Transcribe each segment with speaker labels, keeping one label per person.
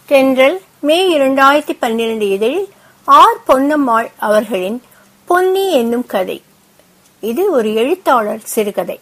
Speaker 1: தென்றல் மே இரண்டாயிரத்தி பன்னிரண்டு இதழில் ஆர் பொன்னம்மாள் அவர்களின் பொன்னி என்னும் கதை இது ஒரு எழுத்தாளர் சிறுகதை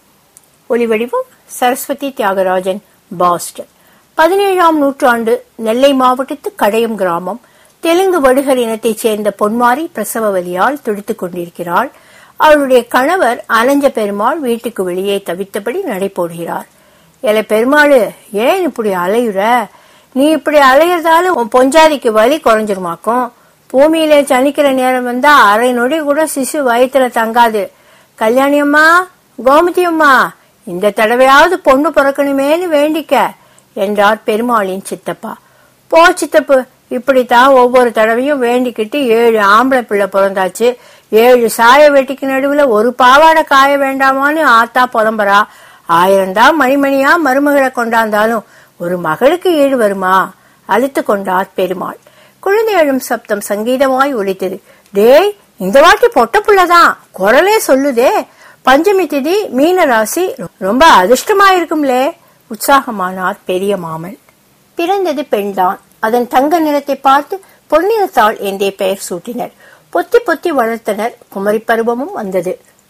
Speaker 1: ஒலிவடிவம் சரஸ்வதி தியாகராஜன் பாஸ்டன் பதினேழாம் நூற்றாண்டு நெல்லை மாவட்டத்து கடையம் கிராமம் தெலுங்கு வடுகர் இனத்தைச் சேர்ந்த பொன்மாரி பிரசவ வலியால் துடித்துக் கொண்டிருக்கிறாள் அவளுடைய கணவர் அலஞ்ச பெருமாள் வீட்டுக்கு வெளியே தவித்தபடி நடைபோடுகிறார் எல பெருமாளு ஏன் இப்படி அலையுற நீ இப்படி அலையறதால உன் பொஞ்சாதிக்கு வலி குறைஞ்சிருமாக்கும் பூமியில சனிக்கிற நேரம் வந்தா அரை நொடி கூட சிசு வயிற்றுல தங்காது கல்யாணி அம்மா கோமதி அம்மா இந்த தடவையாவது பொண்ணு பிறக்கணுமேனு வேண்டிக்க என்றார் பெருமாளின் சித்தப்பா போ சித்தப்பு இப்படித்தான் ஒவ்வொரு தடவையும் வேண்டிக்கிட்டு ஏழு ஆம்பளை பிள்ளை பிறந்தாச்சு ஏழு சாய வெட்டிக்கு நடுவுல ஒரு பாவாடை காய வேண்டாமான்னு ஆத்தா புலம்புறா ஆயிரம் தான் மணிமணியா மருமகளை கொண்டாந்தாலும் ஒரு மகளுக்கு ஈடு வருமா அழுத்து கொண்டார் பெருமாள் குழந்தை எழும் சப்தம் சங்கீதமாய் ஒலித்தது டேய் இந்த வாட்டி பொட்ட புள்ளதான் குரலே சொல்லுதே பஞ்சமி திதி மீன ராசி ரொம்ப அதிர்ஷ்டமா இருக்கும்லே உற்சாகமானார் பெரிய மாமன் பிறந்தது பெண்தான் அதன் தங்க நிறத்தை பார்த்து பொன்னிறத்தாள் என்றே பெயர் சூட்டினர் பொத்தி பொத்தி வளர்த்தனர் குமரி பருவமும் வந்தது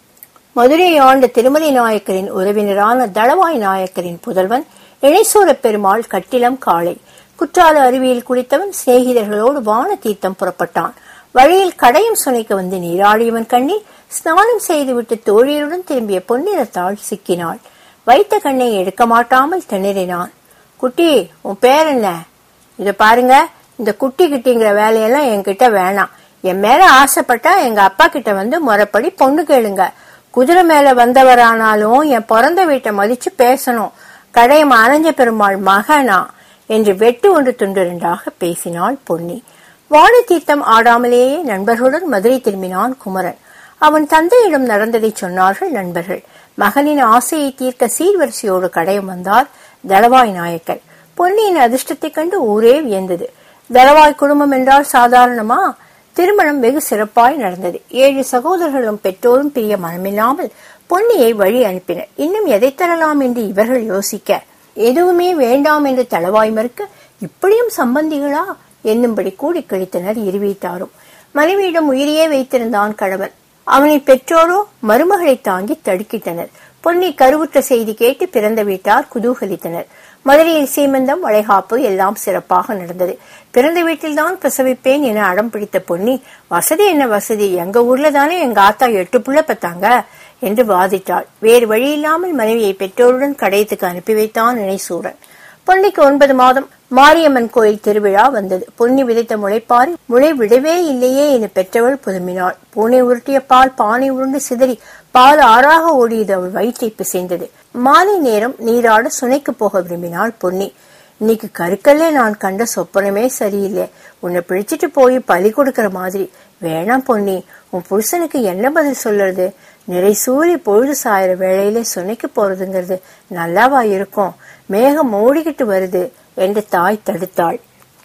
Speaker 1: மதுரை ஆண்ட திருமலை நாயக்கரின் உறவினரான தளவாய் நாயக்கரின் புதல்வன் இணைசூர பெருமாள் கட்டிலம் காளை குற்றால அருவியில் குளித்தவன் சிநேகிதர்களோடு வான தீர்த்தம் புறப்பட்டான் வழியில் கடையும் சுனைக்கு வந்து நீராடியவன் கண்ணில் ஸ்நானம் செய்துவிட்டு தோழியருடன் திரும்பிய பொன்னிறத்தாள் சிக்கினாள் வைத்த கண்ணை எடுக்க மாட்டாமல் திணறினான் குட்டி உன் பேர் என்ன இத பாருங்க இந்த குட்டி கிட்டிங்கிற வேலையெல்லாம் என்கிட்ட வேணாம் என் மேல ஆசைப்பட்டா எங்க அப்பா கிட்ட வந்து முறைப்படி பொண்ணு கேளுங்க குதிரை மேல வந்தவரானாலும் என் பிறந்த வீட்டை மதிச்சு பேசணும் கடையம் அரைஞ்ச பெருமாள் மகனா என்று வெட்டு ஒன்று துண்டு ரெண்டாக பேசினாள் பொன்னி வான தீர்த்தம் ஆடாமலேயே நண்பர்களுடன் மதுரை திரும்பினான் குமரன் அவன் தந்தையிடம் நடந்ததை சொன்னார்கள் நண்பர்கள் மகனின் ஆசையை தீர்க்க சீர்வரிசையோடு கடையம் வந்தார் தளவாய் நாயக்கர் பொன்னியின் அதிர்ஷ்டத்தைக் கண்டு ஊரே வியந்தது தளவாய் குடும்பம் என்றால் சாதாரணமா திருமணம் வெகு சிறப்பாய் நடந்தது ஏழு சகோதரர்களும் பெற்றோரும் பிரிய மனமில்லாமல் பொன்னியை வழி அனுப்பினர் இன்னும் எதை தரலாம் என்று இவர்கள் யோசிக்க எதுவுமே வேண்டாம் என்று தளவாய் மறுக்க இப்படியும் சம்பந்திகளா என்னும்படி கூடி கழித்தனர் இரு வீட்டாரும் மனைவியிடம் உயிரையே வைத்திருந்தான் கணவன் அவனை பெற்றோரோ மருமகளை தாங்கி தடுக்கிட்டனர் பொன்னி கருவுற்ற செய்தி கேட்டு பிறந்த வீட்டார் குதூகலித்தனர் மதுரையில் சீமந்தம் வளைகாப்பு எல்லாம் சிறப்பாக நடந்தது பிறந்த வீட்டில்தான் பிரசவிப்பேன் என அடம் பிடித்த பொன்னி வசதி என்ன வசதி எங்க ஊர்ல தானே எங்க ஆத்தா எட்டு புள்ள பெத்தாங்க என்று வாதிட்டாள் வேறு வழியில்லாமல் மனைவியை பெற்றோருடன் கடையத்துக்கு அனுப்பி வைத்தான் இணைசூரன் பொன்னிக்கு ஒன்பது மாதம் மாரியம்மன் கோயில் திருவிழா வந்தது பொன்னி விதைத்த முளைப்பாரி முளை விடவே இல்லையே என பெற்றவள் புதுமினாள் பூனை உருட்டிய பால் பானை உருண்டு சிதறி பால் ஆறாக ஓடியது அவள் வயிற்றை பிசைந்தது மாலை நேரம் நீராட சுனைக்கு போக விரும்பினாள் பொன்னி இன்னைக்கு கருக்கல்ல நான் கண்ட சொப்பனமே சரியில்லை உன்னை பிடிச்சிட்டு போய் பலி கொடுக்கற மாதிரி வேணாம் பொன்னி உன் புருஷனுக்கு என்ன பதில் சொல்றது நிறை சூரி பொழுது சாயிற வேளையில சுனைக்கு போறதுங்கிறது நல்லாவா இருக்கும் மேகம் மூடிக்கிட்டு வருது என்று தாய் தடுத்தாள்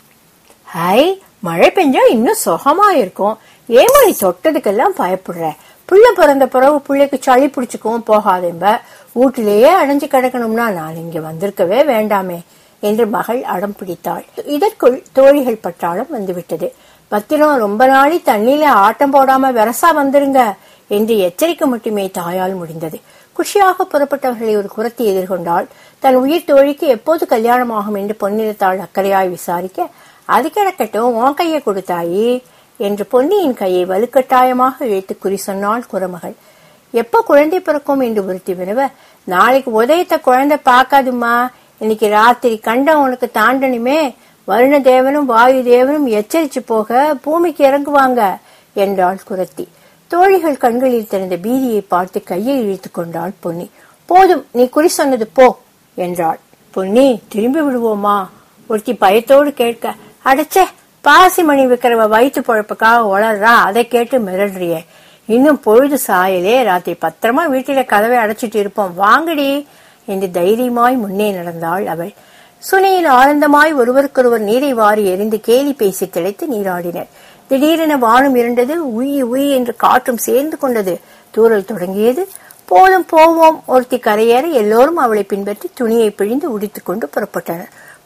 Speaker 1: ஹை மழை பெஞ்சா இன்னும் சுகமா இருக்கும் ஏமா நீ தொட்டதுக்கெல்லாம் பயப்படுற புள்ள பிறந்த பிறகு பிள்ளைக்கு சளி பிடிச்சுக்கவும் போகாதேம்ப வீட்டிலேயே அடைஞ்சு கிடக்கணும்னா நான் இங்க வந்திருக்கவே வேண்டாமே என்று மகள் அடம் பிடித்தாள் இதற்குள் தோழிகள் பட்டாளம் வந்துவிட்டது பத்திரம் ரொம்ப நாளி தண்ணியில ஆட்டம் போடாம வெரசா வந்துருங்க என்று எச்சரிக்கை மட்டுமே தாயால் முடிந்தது குஷியாக புறப்பட்டவர்களை ஒரு குரத்தை எதிர்கொண்டாள் தன் உயிர் தோழிக்கு எப்போது கல்யாணமாகும் என்று பொன்னிறத்தாள் அக்கறையாய் விசாரிக்க அது கிடக்கட்டும் உன் கையை கொடுத்தாயி என்று பொன்னியின் கையை வலுக்கட்டாயமாக இழுத்து குறி சொன்னாள் குரமகள் எப்ப குழந்தை பிறக்கும் என்று ஒருத்தி வினவ நாளைக்கு உதயத்தை குழந்தை பார்க்காதுமா இன்னைக்கு ராத்திரி கண்டம் உனக்கு தாண்டனுமே வருண தேவனும் வாயு தேவனும் எச்சரிச்சு போக பூமிக்கு இறங்குவாங்க என்றாள் குரத்தி தோழிகள் கண்களில் திறந்த பீதியை பார்த்து கையை இழுத்து கொண்டாள் பொன்னி போதும் நீ குறி சொன்னது போ என்றாள் பொன்னி திரும்பி விடுவோமா ஒருத்தி பயத்தோடு கேட்க அடைச்சே பாசி மணி விக்கிறவ வயிற்று பொழப்புக்காக உளறா அதை கேட்டு மிரடுறியே இன்னும் பொழுது சாயலே ராத்திரி பத்திரமா வீட்டில கதவை அடைச்சிட்டு இருப்போம் வாங்கடி என்று தைரியமாய் முன்னே நடந்தாள் அவள் சுனையில் ஆனந்தமாய் ஒருவருக்கொருவர் நீரை வாரி எரிந்து கேலி பேசி திளைத்து நீராடினர் திடீரென வானம் இருண்டது உயி உயி என்று காற்றும் சேர்ந்து கொண்டது தூரல் தொடங்கியது போதும் போவோம் ஒருத்தி கரையேற எல்லோரும் அவளை பின்பற்றி துணியை பிழிந்து உடித்துக் கொண்டு புறப்பட்டனர்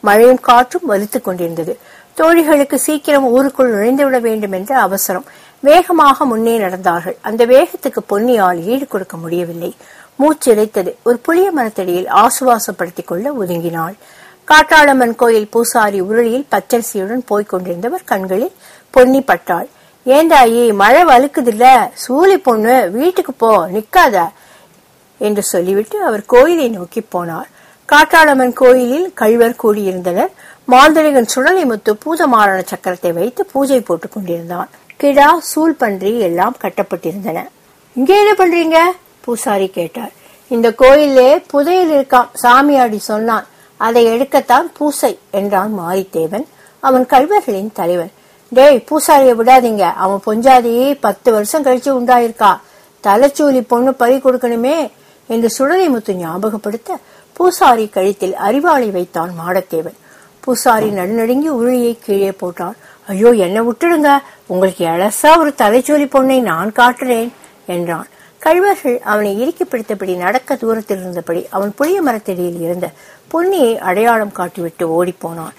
Speaker 1: மழையும் காற்றும் வலித்துக் கொண்டிருந்தது தோழிகளுக்கு சீக்கிரம் ஊருக்குள் நுழைந்துவிட வேண்டும் என்ற அவசரம் வேகமாக முன்னே நடந்தார்கள் அந்த வேகத்துக்கு பொன்னியால் ஈடு கொடுக்க முடியவில்லை மூச்சிறைத்தது ஒரு புளிய மரத்தடியில் ஆசுவாசப்படுத்திக் கொள்ள ஒதுங்கினாள் காட்டாளம்மன் கோயில் பூசாரி உருளியில் பச்சரிசியுடன் போய்க் கொண்டிருந்தவர் கண்களில் பொன்னி பட்டாள் ஏந்தாயி மழை வலுக்குதில்ல சூளி பொண்ணு வீட்டுக்கு போ நிக்காத என்று சொல்லிவிட்டு அவர் கோயிலை நோக்கி போனார் காட்டாளம்மன் கோயிலில் கழ்வர் கூடியிருந்தனர் மாந்தளிகன் சுடலைமுத்து பூதமாரண சக்கரத்தை வைத்து பூஜை போட்டுக் கொண்டிருந்தான் கிடா சூல் பன்றி எல்லாம் கட்டப்பட்டிருந்தன இங்க என்ன பண்றீங்க பூசாரி கேட்டார் இந்த கோயிலே புதையல் இருக்காம் சாமியாடி சொன்னான் அதை எடுக்கத்தான் பூசை என்றான் மாரித்தேவன் அவன் கல்வர்களின் தலைவன் டேய் பூசாரிய விடாதீங்க அவன் பொஞ்சாதி பத்து வருஷம் கழிச்சு உண்டாயிருக்கா தலைச்சூலி பொண்ணு பறி கொடுக்கணுமே என்று சுடலைமுத்து ஞாபகப்படுத்த பூசாரி கழுத்தில் அறிவாளை வைத்தான் மாடத்தேவன் பூசாரி நடுநடுங்கி உருளியை கீழே போட்டான் ஐயோ என்ன விட்டுடுங்க உங்களுக்கு எழசா ஒரு தலைச்சோலி பொண்ணை நான் காட்டுறேன் என்றான் கழ்வர்கள் அவனை இறுக்கி பிடித்தபடி நடக்க தூரத்தில் இருந்தபடி அவன் புளிய மரத்தடியில் இருந்த பொன்னியை அடையாளம் காட்டிவிட்டு ஓடிப்போனான்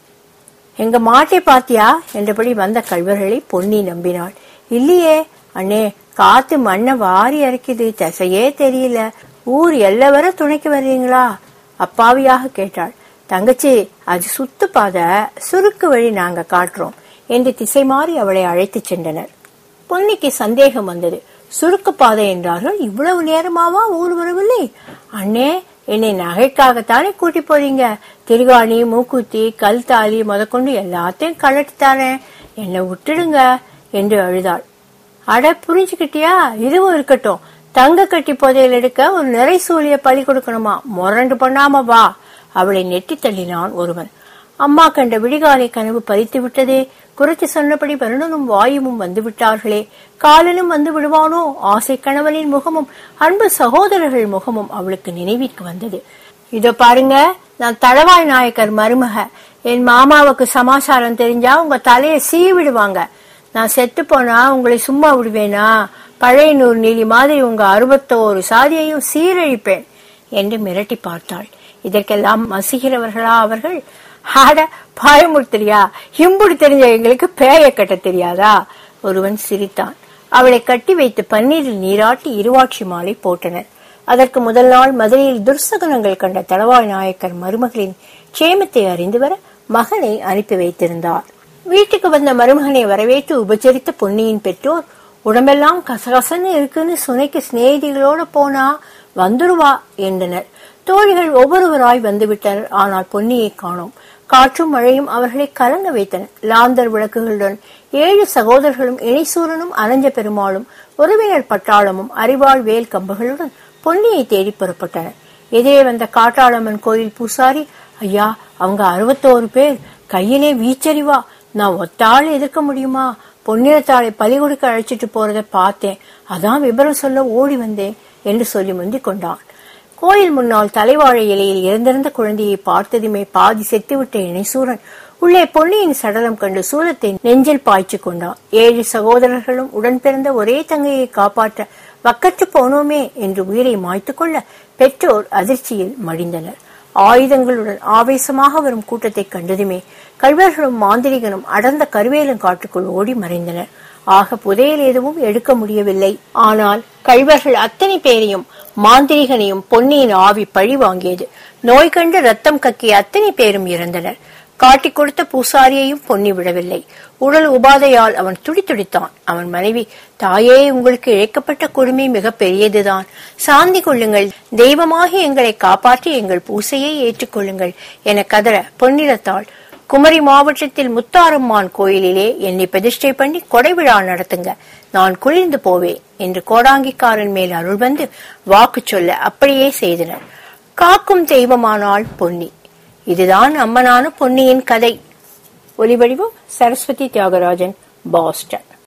Speaker 1: எங்க மாட்டை பாத்தியா என்றபடி வந்த கழ்வர்களை பொன்னி நம்பினாள் இல்லையே அண்ணே காத்து மண்ணை வாரி இறக்கிது திசையே தெரியல ஊர் எல்லை வர துணைக்கு வர்றீங்களா அப்பாவியாக கேட்டாள் தங்கச்சி அது சுத்து பாத சுருக்கு வழி நாங்க காட்டுறோம் என்று திசை மாறி அவளை அழைத்துச் சென்றனர் பொன்னிக்கு சந்தேகம் வந்தது சுருக்கு பாதை என்றார்கள் இவ்வளவு நேரமாவா ஊர் வரவில்லை அண்ணே என்னை நகைக்காகத்தானே கூட்டி போறீங்க திருகாணி மூக்குத்தி கல் தாலி முதற்கொண்டு எல்லாத்தையும் கழட்டி தரேன் என்னை விட்டுடுங்க என்று அழுதாள் அட புரிஞ்சுக்கிட்டியா இதுவும் இருக்கட்டும் தங்க கட்டி புதையல் எடுக்க ஒரு நிறை சூழிய பழி கொடுக்கணுமா முரண்டு பண்ணாம வா அவளை நெட்டி தள்ளினான் ஒருவன் அம்மா கண்ட விடிகாலை கனவு பறித்து விட்டதே குறைத்து சொன்னபடி வருணனும் வாயுவும் வந்து விட்டார்களே காலனும் வந்து விடுவானோ ஆசை கணவனின் முகமும் அன்பு சகோதரர்கள் முகமும் அவளுக்கு நினைவிற்கு வந்தது இதோ பாருங்க நான் தளவாய் நாயக்கர் மருமக என் மாமாவுக்கு சமாசாரம் தெரிஞ்சா உங்க தலையை சீவிடுவாங்க நான் செத்து போனா உங்களை சும்மா விடுவேனா பழைய நூறு நீலி மாதிரி உங்க அறுபத்தோரு சாதியையும் சீரழிப்பேன் என்று மிரட்டி பார்த்தாள் இதற்கெல்லாம் மசிகிறவர்களா அவர்கள் ஆட பயமுறுத்தறியா இம்புடு தெரிஞ்ச எங்களுக்கு பேய கட்ட தெரியாதா ஒருவன் சிரித்தான் அவளை கட்டி வைத்து பன்னீரில் நீராட்டி இருவாட்சி மாலை போட்டனர் அதற்கு முதல் நாள் மதுரையில் துர்சகனங்கள் கண்ட தளவாய் நாயக்கர் மருமகளின் க்ஷேமத்தை அறிந்து வர மகனை அனுப்பி வைத்திருந்தார் வீட்டுக்கு வந்த மருமகனை வரவேற்று உபச்சரித்த பொன்னியின் பெற்றோர் உடம்பெல்லாம் கசகசன்னு இருக்குன்னு சுனைக்கு சிநேகிதிகளோட போனா வந்துருவா என்றனர் தோழிகள் ஒவ்வொருவராய் வந்துவிட்டனர் ஆனால் பொன்னியை காணோம் காற்றும் மழையும் அவர்களை கலங்க வைத்தன லாந்தர் விளக்குகளுடன் ஏழு சகோதரர்களும் இணைசூரனும் அனஞ்ச பெருமாளும் உறவினர் பட்டாளமும் அறிவாள் வேல் கம்புகளுடன் பொன்னியை தேடி புறப்பட்டனர் எதிரே வந்த காட்டாளம்மன் கோயில் பூசாரி ஐயா அவங்க அறுபத்தோரு பேர் கையிலே வீச்சறிவா நான் ஒத்தாள் எதிர்க்க முடியுமா பொன்னிறத்தாளை பலி கொடுக்க அழைச்சிட்டு போறத பார்த்தேன் அதான் விபரம் சொல்ல ஓடி வந்தேன் என்று சொல்லி முந்திக் கொண்டான் கோயில் முன்னால் தலைவாழை இலையில் இறந்திருந்த குழந்தையை பார்த்ததுமே பாதி செத்துவிட்ட இணைசூரன் உள்ளே பொன்னியின் சடலம் கண்டு சூலத்தை நெஞ்சில் பாய்ச்சி கொண்டான் ஏழு சகோதரர்களும் உடன் பிறந்த ஒரே தங்கையை காப்பாற்ற வக்கற்று போனோமே என்று உயிரை மாய்த்து கொள்ள பெற்றோர் அதிர்ச்சியில் மடிந்தனர் ஆயுதங்களுடன் ஆவேசமாக வரும் கூட்டத்தை கண்டதுமே கல்வர்களும் மாந்திரிகனும் அடர்ந்த கருவேலம் காட்டுக்குள் ஓடி மறைந்தனர் ஆக புதையல் எதுவும் எடுக்க முடியவில்லை ஆனால் கல்வர்கள் அத்தனை பேரையும் மாந்திரிகனையும் பொன்னியின் ஆவி பழி வாங்கியது நோய் கண்டு ரத்தம் கக்கிய அத்தனை பேரும் இறந்தனர் காட்டிக் கொடுத்த பூசாரியையும் பொன்னி விடவில்லை உடல் உபாதையால் அவன் துடித்துடித்தான் அவன் மனைவி தாயே உங்களுக்கு இழைக்கப்பட்ட கொடுமை மிக பெரியதுதான் சாந்தி கொள்ளுங்கள் தெய்வமாகி எங்களை காப்பாற்றி எங்கள் பூசையை ஏற்றுக்கொள்ளுங்கள் என கதற பொன்னிறத்தாள் குமரி மாவட்டத்தில் முத்தாரம்மான் கோயிலிலே என்னை பிரதிஷ்டை பண்ணி கொடை விழா நடத்துங்க நான் குளிர்ந்து போவேன் என்று கோடாங்கிக்காரன் மேல் அருள் வந்து வாக்கு சொல்ல அப்படியே செய்தனர் காக்கும் தெய்வமானாள் பொன்னி இதுதான் அம்மனான பொன்னியின் கதை ஒலிவடிவம் சரஸ்வதி தியாகராஜன் பாஸ்டன்